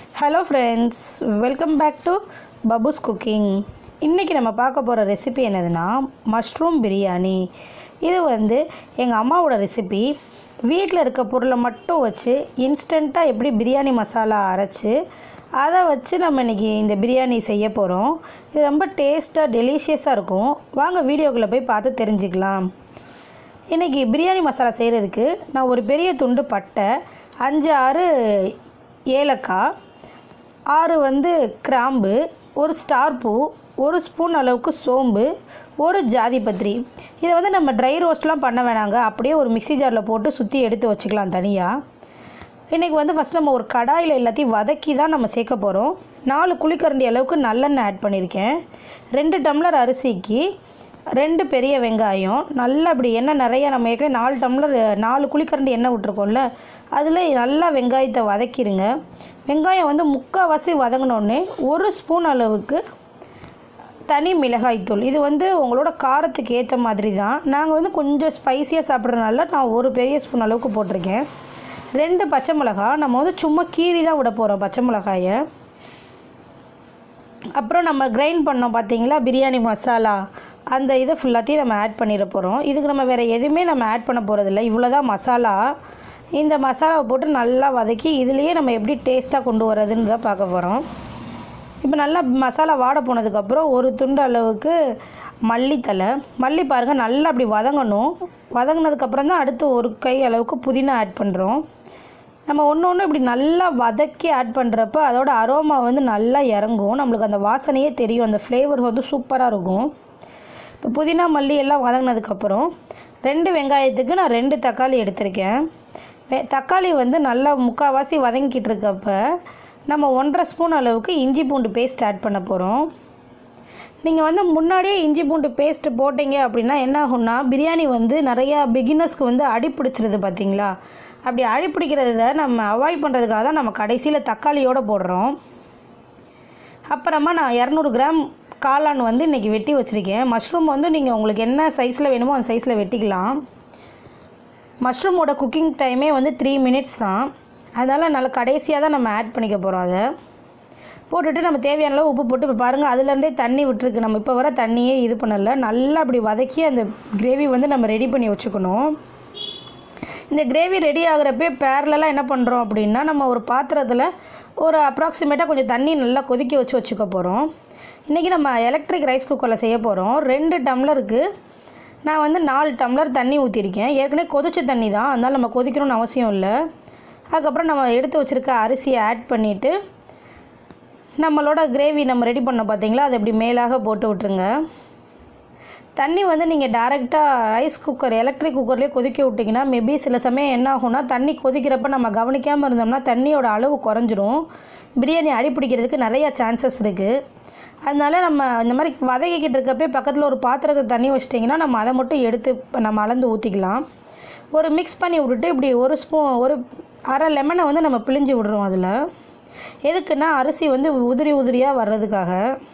hello friends welcome back to பபுஸ் cooking இன்றைக்கி நம்ம பார்க்க போகிற ரெசிபி என்னதுன்னா மஷ்ரூம் பிரியாணி இது வந்து எங்கள் அம்மாவோட ரெசிபி வீட்டில் இருக்க பொருளை மட்டும் வச்சு இன்ஸ்டண்ட்டாக எப்படி பிரியாணி மசாலா அரைச்சி அதை வச்சு நம்ம இன்றைக்கி இந்த பிரியாணி செய்ய போகிறோம் இது ரொம்ப டேஸ்ட்டாக டெலிஷியஸாக இருக்கும் வாங்க வீடியோக்குள்ளே போய் பார்த்து தெரிஞ்சுக்கலாம் இன்றைக்கி பிரியாணி மசாலா செய்கிறதுக்கு நான் ஒரு பெரிய துண்டு பட்டை அஞ்சு ஆறு ஏலக்காய் ஆறு வந்து கிராம்பு ஒரு ஸ்டார் பூ ஒரு ஸ்பூன் அளவுக்கு சோம்பு ஒரு ஜாதி பத்திரி இதை வந்து நம்ம ட்ரை ரோஸ்ட்லாம் பண்ண வேணாங்க அப்படியே ஒரு மிக்ஸி ஜாரில் போட்டு சுற்றி எடுத்து வச்சுக்கலாம் தனியாக இன்றைக்கி வந்து ஃபஸ்ட் நம்ம ஒரு கடாயில் எல்லாத்தையும் வதக்கி தான் நம்ம சேர்க்க போகிறோம் நாலு குழிக்கரண்டி அளவுக்கு நல்லெண்ணெய் ஆட் பண்ணியிருக்கேன் ரெண்டு டம்ளர் அரிசிக்கு ரெண்டு பெரிய வெங்காயம் நல்லா அப்படி எண்ணெய் நிறையா நம்ம ஏற்கனவே நாலு டம்ளர் நாலு குழிக்கரண்டி எண்ணெய் விட்ருக்கோம்ல அதில் நல்லா வெங்காயத்தை வதக்கிடுங்க வெங்காயம் வந்து முக்கால்வாசி வதங்கினோடனே ஒரு ஸ்பூன் அளவுக்கு தனி மிளகாய்த்தூள் இது வந்து உங்களோட காரத்துக்கு ஏற்ற மாதிரி தான் நாங்கள் வந்து கொஞ்சம் ஸ்பைஸியாக சாப்பிட்றதுனால நான் ஒரு பெரிய ஸ்பூன் அளவுக்கு போட்டிருக்கேன் ரெண்டு பச்சை மிளகா நம்ம வந்து சும்மா கீறி தான் விட போகிறோம் பச்சை மிளகாயை அப்புறம் நம்ம கிரைண்ட் பண்ணோம் பார்த்தீங்களா பிரியாணி மசாலா அந்த இதை ஃபுல்லாத்தையும் நம்ம ஆட் பண்ணிட போகிறோம் இதுக்கு நம்ம வேறு எதுவுமே நம்ம ஆட் பண்ண போகிறதில்ல இவ்வளோ தான் மசாலா இந்த மசாலாவை போட்டு நல்லா வதக்கி இதுலேயே நம்ம எப்படி டேஸ்ட்டாக கொண்டு வரதுன்னு தான் பார்க்க போகிறோம் இப்போ நல்லா மசாலா வாட போனதுக்கப்புறம் ஒரு துண்டு அளவுக்கு மல்லித்தலை மல்லி பாருங்கள் நல்லா அப்படி வதங்கணும் வதங்கினதுக்கப்புறம் தான் அடுத்து ஒரு கை அளவுக்கு புதினா ஆட் பண்ணுறோம் நம்ம ஒன்று ஒன்று இப்படி நல்லா வதக்கி ஆட் பண்ணுறப்ப அதோட அரோமா வந்து நல்லா இறங்கும் நம்மளுக்கு அந்த வாசனையே தெரியும் அந்த ஃப்ளேவர் வந்து சூப்பராக இருக்கும் இப்போ புதினா மல்லி எல்லாம் வதங்கினதுக்கப்புறம் ரெண்டு வெங்காயத்துக்கு நான் ரெண்டு தக்காளி எடுத்திருக்கேன் வெ தக்காளி வந்து நல்லா முக்கால்வாசி வதங்கிக்கிட்டு இருக்கப்ப நம்ம ஒன்றரை ஸ்பூன் அளவுக்கு இஞ்சி பூண்டு பேஸ்ட் ஆட் பண்ண போகிறோம் நீங்கள் வந்து முன்னாடியே இஞ்சி பூண்டு பேஸ்ட்டு போட்டிங்க அப்படின்னா என்ன ஆகும்னா பிரியாணி வந்து நிறையா பிகினர்ஸ்க்கு வந்து அடி பிடிச்சிருது பார்த்தீங்களா அப்படி அடி பிடிக்கிறத நம்ம அவாய்ட் பண்ணுறதுக்காக தான் நம்ம கடைசியில் தக்காளியோடு போடுறோம் அப்புறமா நான் இரநூறு கிராம் காளான் வந்து இன்றைக்கி வெட்டி வச்சுருக்கேன் மஷ்ரூம் வந்து நீங்கள் உங்களுக்கு என்ன சைஸில் வேணுமோ அந்த சைஸில் வெட்டிக்கலாம் மஷ்ரூமோட குக்கிங் டைமே வந்து த்ரீ மினிட்ஸ் தான் அதனால் நல்லா கடைசியாக தான் நம்ம ஆட் பண்ணிக்க போகிறோம் அதை போட்டுட்டு நம்ம தேவையான அளவு உப்பு போட்டு இப்போ பாருங்கள் அதுலேருந்தே தண்ணி விட்டுருக்கு நம்ம இப்போ வர தண்ணியே இது பண்ணலை நல்லா அப்படி வதக்கி அந்த கிரேவி வந்து நம்ம ரெடி பண்ணி வச்சுக்கணும் இந்த கிரேவி ரெடி ஆகிறப்பே பேரலெலாம் என்ன பண்ணுறோம் அப்படின்னா நம்ம ஒரு பாத்திரத்தில் ஒரு அப்ராக்சிமேட்டாக கொஞ்சம் தண்ணி நல்லா கொதிக்க வச்சு வச்சுக்க போகிறோம் இன்றைக்கி நம்ம எலக்ட்ரிக் ரைஸ் குக்கரில் செய்ய போகிறோம் ரெண்டு டம்ளருக்கு நான் வந்து நாலு டம்ளர் தண்ணி ஊற்றிருக்கேன் ஏற்கனவே கொதிச்ச தண்ணி தான் அதனால் நம்ம கொதிக்கணும்னு அவசியம் இல்லை அதுக்கப்புறம் நம்ம எடுத்து வச்சுருக்க அரிசியை ஆட் பண்ணிவிட்டு நம்மளோட கிரேவி நம்ம ரெடி பண்ணோம் பார்த்தீங்களா அதை இப்படி மேலாக போட்டு விட்ருங்க தண்ணி வந்து நீங்கள் டேரெக்டாக ரைஸ் குக்கர் எலக்ட்ரிக் குக்கர்லேயே கொதிக்க விட்டிங்கன்னா மேபி சில சமயம் என்ன ஆகும்னா தண்ணி கொதிக்கிறப்ப நம்ம கவனிக்காமல் இருந்தோம்னா தண்ணியோட அளவு குறைஞ்சிரும் பிரியாணி அடிப்பிடிக்கிறதுக்கு நிறையா சான்சஸ் இருக்குது அதனால நம்ம இந்த மாதிரி வதக்கிக்கிட்டு இருக்கப்பே பக்கத்தில் ஒரு பாத்திரத்தை தண்ணி வச்சிட்டிங்கன்னா நம்ம அதை மட்டும் எடுத்து இப்ப நம்ம அளந்து ஊற்றிக்கலாம் ஒரு மிக்ஸ் பண்ணி விட்டுட்டு இப்படி ஒரு ஸ்பூன் ஒரு அரை லெமனை வந்து நம்ம பிழிஞ்சு விடுறோம் அதில் எதுக்குன்னா அரிசி வந்து உதிரி உதிரியாக வர்றதுக்காக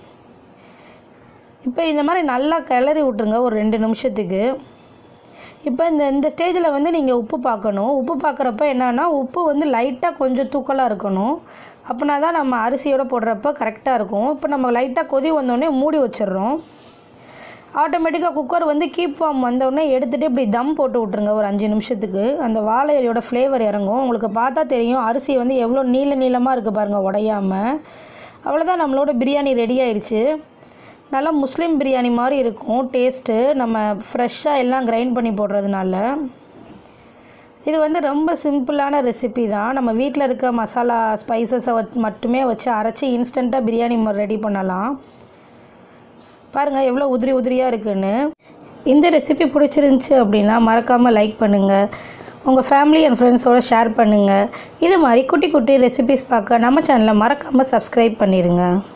இப்போ இந்த மாதிரி நல்லா கிளறி விட்ருங்க ஒரு ரெண்டு நிமிஷத்துக்கு இப்போ இந்த இந்த ஸ்டேஜில் வந்து நீங்கள் உப்பு பார்க்கணும் உப்பு பார்க்குறப்ப என்னன்னா உப்பு வந்து லைட்டாக கொஞ்சம் தூக்கலாக இருக்கணும் அப்படின்னா தான் நம்ம அரிசியோடு போடுறப்ப கரெக்டாக இருக்கும் இப்போ நம்ம லைட்டாக கொதி வந்தோடனே மூடி வச்சிடுறோம் ஆட்டோமேட்டிக்காக குக்கர் வந்து கீப் ஃபார்ம் வந்தோடனே எடுத்துகிட்டு இப்படி தம் போட்டு விட்ருங்க ஒரு அஞ்சு நிமிஷத்துக்கு அந்த வாழை இலையோட ஃப்ளேவர் இறங்கும் உங்களுக்கு பார்த்தா தெரியும் அரிசி வந்து எவ்வளோ நீள நீளமாக இருக்குது பாருங்கள் உடையாமல் அவ்வளோதான் நம்மளோட பிரியாணி ரெடி ஆயிடுச்சு நல்லா முஸ்லீம் பிரியாணி மாதிரி இருக்கும் டேஸ்ட்டு நம்ம ஃப்ரெஷ்ஷாக எல்லாம் கிரைண்ட் பண்ணி போடுறதுனால இது வந்து ரொம்ப சிம்பிளான ரெசிபி தான் நம்ம வீட்டில் இருக்க மசாலா ஸ்பைசஸை மட்டுமே வச்சு அரைச்சி இன்ஸ்டண்ட்டாக பிரியாணி ரெடி பண்ணலாம் பாருங்கள் எவ்வளோ உதிரி உதிரியாக இருக்குன்னு இந்த ரெசிபி பிடிச்சிருந்துச்சி அப்படின்னா மறக்காமல் லைக் பண்ணுங்கள் உங்கள் ஃபேமிலி அண்ட் ஃப்ரெண்ட்ஸோடு ஷேர் பண்ணுங்கள் இது மாதிரி குட்டி குட்டி ரெசிபிஸ் பார்க்க நம்ம சேனலை மறக்காமல் சப்ஸ்கிரைப் பண்ணிடுங்க